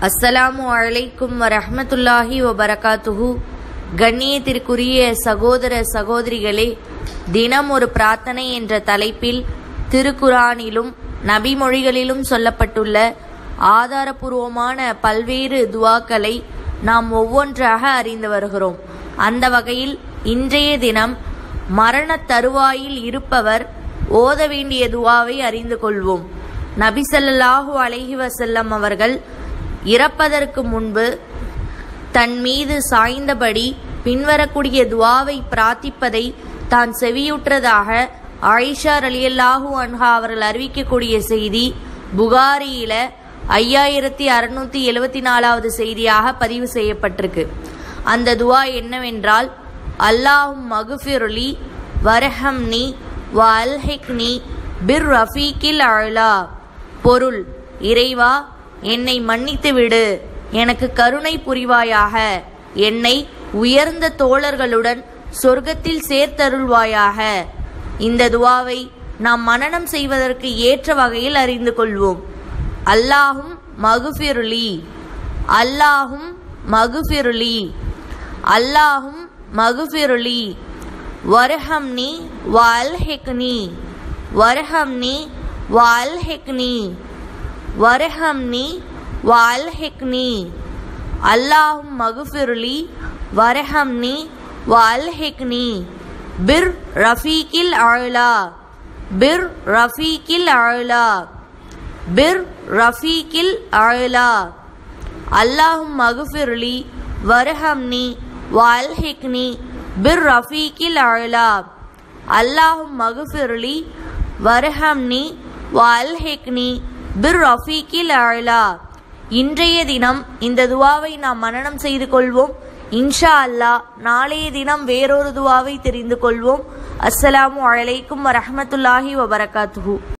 அஸ்ஸலாமு அலைக்கும் வரஹ்மத்துல்லாஹி வபரகாத்துஹு கண்ணியத்திற்குரிய சகோதர சகோதரிகளே தினம் ஒரு பிரார்த்தனை என்ற தலைப்பில் திருக்குரானிலும் நபிமொழிகளிலும் சொல்லப்பட்டுள்ள ஆதாரபூர்வமான பல்வேறு துவாக்களை நாம் ஒவ்வொன்றாக அறிந்து வருகிறோம் அந்த வகையில் இன்றைய தினம் மரணத் தருவாயில் இருப்பவர் ஓத வேண்டிய துவாவை அறிந்து கொள்வோம் நபி ஸல்லல்லாஹு அலைஹி வஸல்லம் அவர்கள் இறப்பதற்கு முன்பு தன் மீது சாய்ந்தபடி பின்வரக்கூடிய துவாவை பிரார்த்திப்பதை தான் செவியுற்றதாக ஆயிஷா ரலியல்லாஹு அன்ஹா அவர்கள் அறிவிக்கக்கூடிய செய்தி புகாரியில ஐயாயிரத்தி அறுநூத்தி எழுவத்தி நாலாவது செய்தியாக பதிவு செய்யப்பட்டிருக்கு அந்த துவா என்னவென்றால் அல்லாஹும் மகுஃபிருலி வரஹம்னி வ அல்ஹிக்னி பிர் ரஃபீக்கில் அழலா பொருள் இறைவா என்னை மன்னித்து விடு எனக்கு கருணை புரிவாயாக என்னை உயர்ந்த தோழர்களுடன் சொர்க்கத்தில் சேர்த்தருள்வாயாக இந்த துவாவை நாம் மனனம் செய்வதற்கு ஏற்ற வகையில் அறிந்து கொள்வோம் அல்லாஹும் மகுஃபிருலி அல்லாஹும் மகுஃபிருலி அல்லாஹும் மகுஃபிருலி வரஹம்னி வல்ஹிக்னி வரஹம்னி வல்ஹிக்னி வரஹம்னி வல்ஹிக்னி அல்லாஹும் மகுஃபிருலி வரஹம்னி வல்ஹிக்னி பிர் ரஃபீக்கில் அழலா பிர் ரஃபீக்கில் அழலா பிர் ரஃபீக்கில் அழலா அல்லாஹும் மகுஃபிருலி வரஹம்னி வல்ஹிக்னி பிர் ரஃபீக்கில் அழலா அல்லாஹும் மகுஃபிருலி வரஹம்னி வல்ஹிக்னி பிர் ரஃபீக்கில் அழலா இன்றைய தினம் இந்த துவாவை நாம் மனனம் செய்து கொள்வோம் இன்ஷா அல்லாஹ் நாளைய தினம் வேறொரு துவாவை தெரிந்து கொள்வோம் அஸ்ஸலாமு அலைக்கும் வரஹமத்துல்லாஹி வபரகாத்துஹு